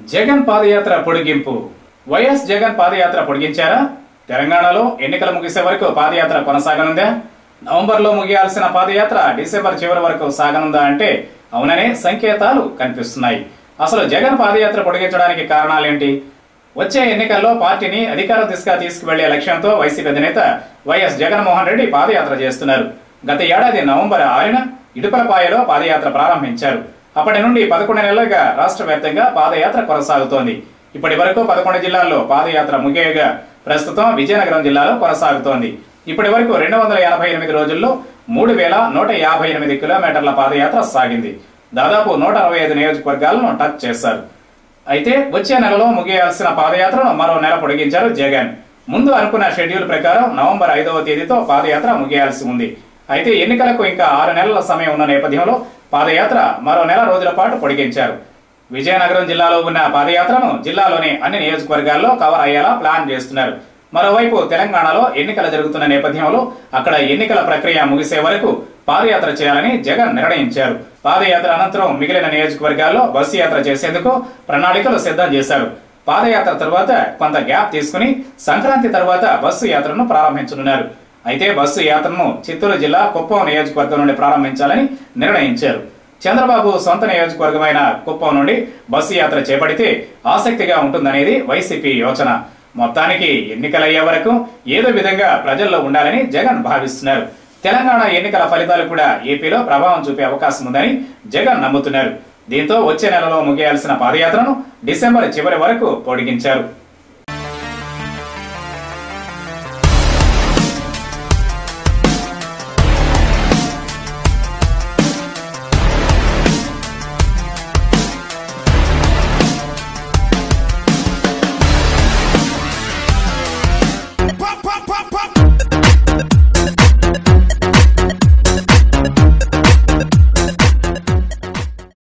జగన్ పాదయాత్ర పొడిగింపు వైఎస్ జగన్ పాదయాత్ర పొడిగించారా తెలంగాణలో ఎన్నికలు ముగిసే వరకు పాదయాత్ర కొనసాగనుందా నవంబర్లో ముగియాల్సిన పాదయాత్ర డిసెంబర్ చివరి వరకు సాగనుందా అంటే అవుననే సంకేతాలు కనిపిస్తున్నాయి అసలు జగన్ పాదయాత్ర పొడిగించడానికి కారణాలేంటి వచ్చే ఎన్నికల్లో పార్టీని అధికార దిశగా తీసుకువెళ్లే లక్ష్యంతో వైసీపీ అధినేత వైఎస్ జగన్మోహన్ రెడ్డి పాదయాత్ర చేస్తున్నారు గత ఏడాది నవంబర్ ఆరున ఇడుపలపాయలో పాదయాత్ర ప్రారంభించారు అప్పటి నుండి పదకొండు నెలలుగా రాష్ట్ర వ్యాప్తంగా పాదయాత్ర కొనసాగుతోంది ఇప్పటి వరకు పదకొండు జిల్లాల్లో పాదయాత్ర ముగియగా ప్రస్తుతం విజయనగరం జిల్లాలో కొనసాగుతోంది ఇప్పటి వరకు రెండు వందల ఎనభై ఎనిమిది రోజుల్లో మూడు వేల నూట యాభై ఎనిమిది కిలోమీటర్ల పాదయాత్ర సాగింది దాదాపు నూట అరవై ఐదు నియోజకవర్గాలను టచ్ చేశారు అయితే వచ్చే నెలలో ముగియాల్సిన పాదయాత్రను మరో నెల పొడిగించారు జగన్ ముందు అనుకున్న షెడ్యూల్ ప్రకారం నవంబర్ ఐదవ తేదీతో పాదయాత్ర ముగియాల్సి ఉంది అయితే ఎన్నికలకు ఇంకా ఆరు నెలల సమయం ఉన్న నేపథ్యంలో పాదయాత్ర మరో నెల రోజుల పాటు పొడిగించారు విజయనగరం జిల్లాలో ఉన్న పాదయాత్రను జిల్లాలోని అన్ని నియోజకవర్గాల్లో కవర్ అయ్యేలా ప్లాన్ చేస్తున్నారు మరోవైపు తెలంగాణలో ఎన్నికలు జరుగుతున్న నేపథ్యంలో అక్కడ ఎన్నికల ప్రక్రియ ముగిసే వరకు పాదయాత్ర చేయాలని జగన్ నిర్ణయించారు పాదయాత్ర అనంతరం మిగిలిన నియోజకవర్గాల్లో బస్సు యాత్ర చేసేందుకు ప్రణాళికలు సిద్ధం చేశారు పాదయాత్ర తరువాత కొంత గ్యాప్ తీసుకుని సంక్రాంతి తర్వాత బస్సు యాత్రను ప్రారంభించనున్నారు అయితే బస్సు యాత్రను చిత్తూరు జిల్లా కుప్పం నియోజకవర్గం నుండి ప్రారంభించాలని నిర్ణయించారు చంద్రబాబు సొంత నియోజకవర్గమైన కుప్పం నుండి బస్సు యాత్ర చేపడితే ఆసక్తిగా ఉంటుందనేది వైసీపీ యోచన మొత్తానికి ఎన్నికలయ్యే వరకు ఏదో విధంగా ప్రజల్లో ఉండాలని జగన్ భావిస్తున్నారు తెలంగాణ ఎన్నికల ఫలితాలు కూడా ఏపీలో ప్రభావం చూపే అవకాశం ఉందని జగన్ నమ్ముతున్నారు దీంతో వచ్చే నెలలో ముగియాల్సిన పాదయాత్రను డిసెంబర్ చివరి వరకు పొడిగించారు